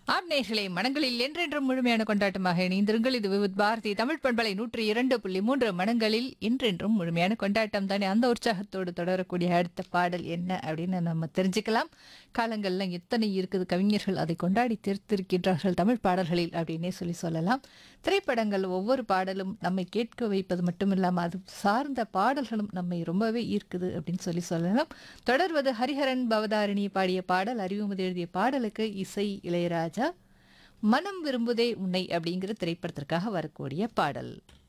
ஆம் நேர்களே மனங்களில் என்றென்றும் முழுமையான கொண்டாட்டமாக இணைந்திருங்கள் இது விவித் பாரதி தமிழ் பண்பலை நூற்றி இரண்டு புள்ளி மூன்று மனங்களில் என்றென்றும் முழுமையான கொண்டாட்டம் தானே அந்த உற்சாகத்தோடு தொடரக்கூடிய அடுத்த பாடல் என்ன அப்படின்னு நம்ம தெரிஞ்சுக்கலாம் காலங்கள்ல எத்தனை இருக்குது கவிஞர்கள் அதை கொண்டாடி தீர்த்திருக்கின்றார்கள் தமிழ் பாடல்களில் அப்படின்னே சொல்லி சொல்லலாம் திரைப்படங்கள் ஒவ்வொரு பாடலும் நம்மை கேட்க வைப்பது மட்டுமில்லாமல் அது சார்ந்த பாடல்களும் நம்மை ரொம்பவே ஈர்க்குது அப்படின்னு சொல்லி சொல்லலாம் தொடர்வது ஹரிஹரன் பவதாரிணி பாடிய பாடல் அறிவுமதி எழுதிய பாடலுக்கு இசை இளையராஜா மனம் விரும்புதே உன்னை அப்படிங்கிற திரைப்படத்திற்காக வரக்கூடிய பாடல்